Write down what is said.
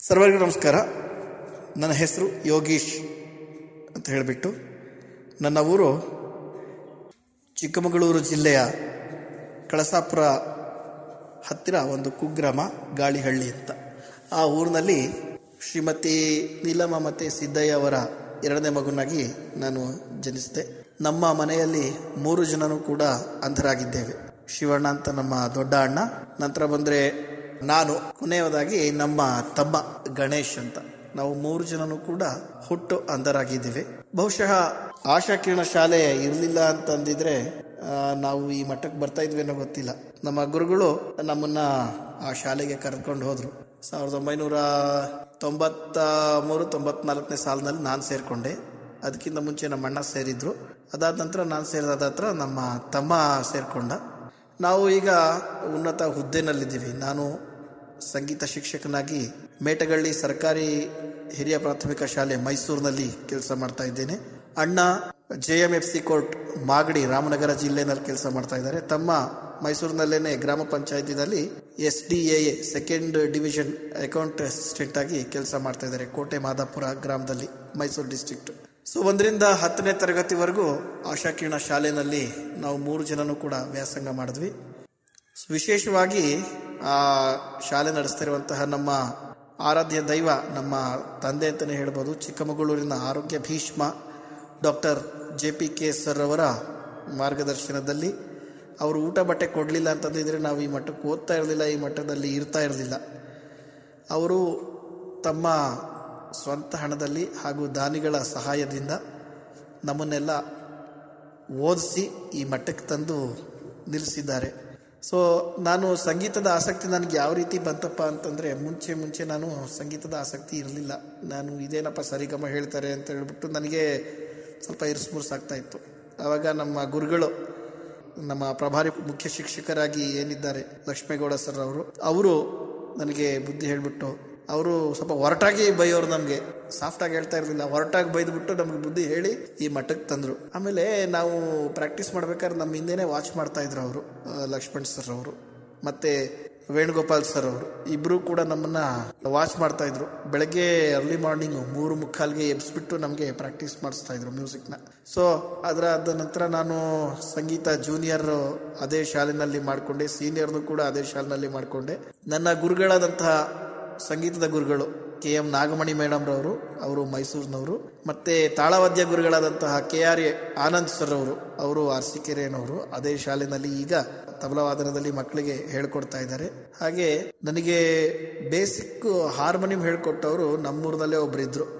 ಸರ್ವರಿಗೂ ನಮಸ್ಕಾರ ನನ್ನ ಹೆಸರು ಯೋಗೀಶ್ ಅಂತ ಹೇಳಿಬಿಟ್ಟು ನನ್ನ ಊರು ಚಿಕ್ಕಮಗಳೂರು ಜಿಲ್ಲೆಯ ಕಳಸಾಪುರ ಹತ್ತಿರ ಒಂದು ಕುಗ್ರಾಮ ಗಾಳಿಹಳ್ಳಿ ಅಂತ ಆ ಊರಿನಲ್ಲಿ ಶ್ರೀಮತಿ ನೀಲಮ್ಮ ಮತ್ತು ಸಿದ್ದಯ್ಯ ಅವರ ಎರಡನೇ ಮಗುನಾಗಿ ನಾನು ಜನಿಸಿದೆ ನಮ್ಮ ಮನೆಯಲ್ಲಿ ಮೂರು ಜನನು ಕೂಡ ಅಂಧರಾಗಿದ್ದೇವೆ ಶಿವಣ್ಣ ಅಂತ ನಮ್ಮ ದೊಡ್ಡ ಅಣ್ಣ ನಂತರ ಬಂದರೆ ನಾನು ಕೊನೆಯದಾಗಿ ನಮ್ಮ ತಮ್ಮ ಗಣೇಶ್ ಅಂತ ನಾವು ಮೂರು ಜನನು ಕೂಡ ಹುಟ್ಟು ಅಂಧರಾಗಿದ್ದೇವೆ ಬಹುಶಃ ಆಶಾಕಿರಣ ಶಾಲೆ ಇರಲಿಲ್ಲ ಅಂತಂದಿದ್ರೆ ಆ, ನಾವು ಈ ಮಟ್ಟಕ್ಕೆ ಬರ್ತಾ ಇದ್ವಿ ಅನ್ನೋ ಗೊತ್ತಿಲ್ಲ ನಮ್ಮ ಗುರುಗಳು ನಮ್ಮನ್ನ ಆ ಶಾಲೆಗೆ ಕರೆದುಕೊಂಡು ಹೋದ್ರು ಸಾವಿರದ ಒಂಬೈನೂರ ತೊಂಬತ್ತ ಮೂರು ತೊಂಬತ್ನಾಲ್ಕನೇ ಸಾಲಿನಲ್ಲಿ ನಾನು ಸೇರಿಕೊಂಡೆ ಅದಕ್ಕಿಂತ ಮುಂಚೆ ನಮ್ಮ ಅಣ್ಣ ಸೇರಿದ್ರು ಅದಾದ ನಂತರ ನಾನು ಸೇರಿದಾದ ಹತ್ರ ನಮ್ಮ ತಮ್ಮ ಸೇರಿಕೊಂಡ ನಾವು ಈಗ ಉನ್ನತ ಹುದ್ದೆನಲ್ಲಿದ್ದೀವಿ ನಾನು ಸಂಗೀತ ಶಿಕ್ಷಕನಾಗಿ ಮೇಟಗಳ್ಳಿ ಸರ್ಕಾರಿ ಹಿರಿಯ ಪ್ರಾಥಮಿಕ ಶಾಲೆ ಮೈಸೂರಿನಲ್ಲಿ ಕೆಲಸ ಮಾಡ್ತಾ ಇದ್ದೇನೆ ಅಣ್ಣ J M F C court Magadi Ramanagara ಜಿಲ್ಲೆನಲ್ಲಿ ಕೆಲಸ ಮಾಡ್ತಾ ಇದ್ದಾರೆ ತಮ್ಮ ಮೈಸೂರಿನಲ್ಲೇನೆ ಗ್ರಾಮ ಪಂಚಾಯತಿನಲ್ಲಿ S D A second division account assistant ಆಗಿ ಕೆಲಸ ಮಾಡ್ತಾ ಇದ್ದಾರೆ ಕೋಟೆ ಮಾದಾಪುರ ಗ್ರಾಮದಲ್ಲಿ ಮೈಸೂರು ಡಿಸ್ಟ್ರಿಕ್ಟ್ ಸೊ ಒಂದರಿಂದ ಹತ್ತನೇ ತರಗತಿವರೆಗೂ ಆಶಾಕಿರಣ ಶಾಲೆನಲ್ಲಿ ನಾವು ಮೂರು ಜನನು ಕೂಡ ವ್ಯಾಸಂಗ ಮಾಡಿದ್ವಿ ವಿಶೇಷವಾಗಿ ಆ ಶಾಲೆ ನಡೆಸ್ತಿರುವಂತಹ ನಮ್ಮ ಆರಾಧ್ಯ ದೈವ ನಮ್ಮ ತಂದೆ ಅಂತಲೇ ಹೇಳ್ಬೋದು ಚಿಕ್ಕಮಗಳೂರಿನ ಆರೋಗ್ಯ ಭೀಷ್ಮ doctor J P K sir ಅವರ ಮಾರ್ಗದರ್ಶನದಲ್ಲಿ ಅವರು ಊಟ ಬಟ್ಟೆ ಕೊಡಲಿಲ್ಲ ಅಂತಂದಿದ್ರೆ ನಾವು ಈ ಮಟ್ಟಕ್ಕೆ ಓದ್ತಾ ಇರಲಿಲ್ಲ ಈ ಮಟ್ಟದಲ್ಲಿ ಇರ್ತಾ ಇರಲಿಲ್ಲ ಅವರು ತಮ್ಮ ಸ್ವಂತ ಹಣದಲ್ಲಿ ಹಾಗೂ ದಾನಿಗಳ ಸಹಾಯದಿಂದ ನಮ್ಮನ್ನೆಲ್ಲ ಓದಿಸಿ ಈ ಮಟ್ಟಕ್ಕೆ ತಂದು ನಿಲ್ಲಿಸಿದ್ದಾರೆ ಸೊ ನಾನು ಸಂಗೀತದ ಆಸಕ್ತಿ ನನಗೆ ಯಾವ ರೀತಿ ಬಂತಪ್ಪ ಅಂತಂದರೆ ಮುಂಚೆ ಮುಂಚೆ ನಾನು ಸಂಗೀತದ ಆಸಕ್ತಿ ಇರಲಿಲ್ಲ ನಾನು ಇದೇನಪ್ಪ ಸರಿಗಮ ಹೇಳ್ತಾರೆ ಅಂತ ಹೇಳ್ಬಿಟ್ಟು ನನಗೆ ಸ್ವಲ್ಪ ಇರ್ಸ್ಮುರ್ಸಾಗ್ತಾ ಇತ್ತು ಆವಾಗ ನಮ್ಮ ಗುರುಗಳು ನಮ್ಮ ಪ್ರಭಾರಿ ಮುಖ್ಯ ಶಿಕ್ಷಕರಾಗಿ ಏನಿದ್ದಾರೆ ಲಕ್ಷ್ಮೇಗೌಡ ಸರ್ ಅವರು ಅವರು ನನಗೆ ಬುದ್ಧಿ ಹೇಳಿಬಿಟ್ಟು ಅವರು ಸ್ವಲ್ಪ ಹೊರಟಾಗಿ ಬೈಯೋರು ನಮಗೆ ಸಾಫ್ಟಾಗಿ ಹೇಳ್ತಾ ಇರಲಿಲ್ಲ ಹೊರಟಾಗಿ ಬೈದ್ಬಿಟ್ಟು ನಮ್ಗೆ ಬುದ್ಧಿ ಹೇಳಿ ಈ ಮಟ್ಟಕ್ಕೆ ತಂದರು ಆಮೇಲೆ ನಾವು ಪ್ರಾಕ್ಟೀಸ್ ಮಾಡ್ಬೇಕಾದ್ರೆ ನಮ್ಮ ಹಿಂದೆನೇ ವಾಚ್ ಮಾಡ್ತಾ ಇದ್ರು ಅವರು ಲಕ್ಷ್ಮಣ್ ಸರ್ ಅವರು ಮತ್ತೆ ವೇಣುಗೋಪಾಲ್ ಸರ್ ಅವರು ಇಬ್ರು ಕೂಡ ನಮ್ಮನ್ನ ವಾಚ್ ಮಾಡ್ತಾ ಇದ್ರು ಬೆಳಗ್ಗೆ ಅರ್ಲಿ ಮಾರ್ನಿಂಗ್ ಮೂರು ಮುಕ್ಕಾಲ್ಗೆ ಎಬ್ಸ್ಬಿಟ್ಟು ನಮಗೆ ಪ್ರಾಕ್ಟೀಸ್ ಮಾಡಿಸ್ತಾ ಇದ್ರು ಮ್ಯೂಸಿಕ್ನ ಸೊ ಅದರ ಅದ ನಂತರ ನಾನು ಸಂಗೀತ ಜೂನಿಯರ್ ಅದೇ ಶಾಲೆನಲ್ಲಿ ಮಾಡಿಕೊಂಡೆ ಸೀನಿಯರ್ನು ಕೂಡ ಅದೇ ಶಾಲೆನಲ್ಲಿ ಮಾಡಿಕೊಂಡೆ ನನ್ನ ಗುರುಗಳಾದಂತಹ ಸಂಗೀತದ ಗುರುಗಳು ಕೆ ಎಂ ನಾಗಮಣಿ ಮೇಡಮ್ ರವರು ಅವರು ಮೈಸೂರಿನವರು ಮತ್ತೆ ತಾಳವಾದ್ಯ ಗುರುಗಳಾದಂತಹ K R A Anand sir ಅವರು ಅವರು ಅರಸೀಕೆರೆಯನವರು ಅದೇ ಶಾಲೆಯಲ್ಲಿ ಈಗ ತಬಲವಾದನದಲ್ಲಿ ಮಕ್ಕಳಿಗೆ ಹೇಳ್ಕೊಡ್ತಾ ಇದ್ದಾರೆ ಹಾಗೆ ನನಗೆ ಬೇಸಿಕ್ ಹಾರ್ಮೋನಿಯಂ ಹೇಳ್ಕೊಟ್ಟವರು ನಮ್ಮೂರಿನಲ್ಲೇ ಒಬ್ಬರಿದ್ರು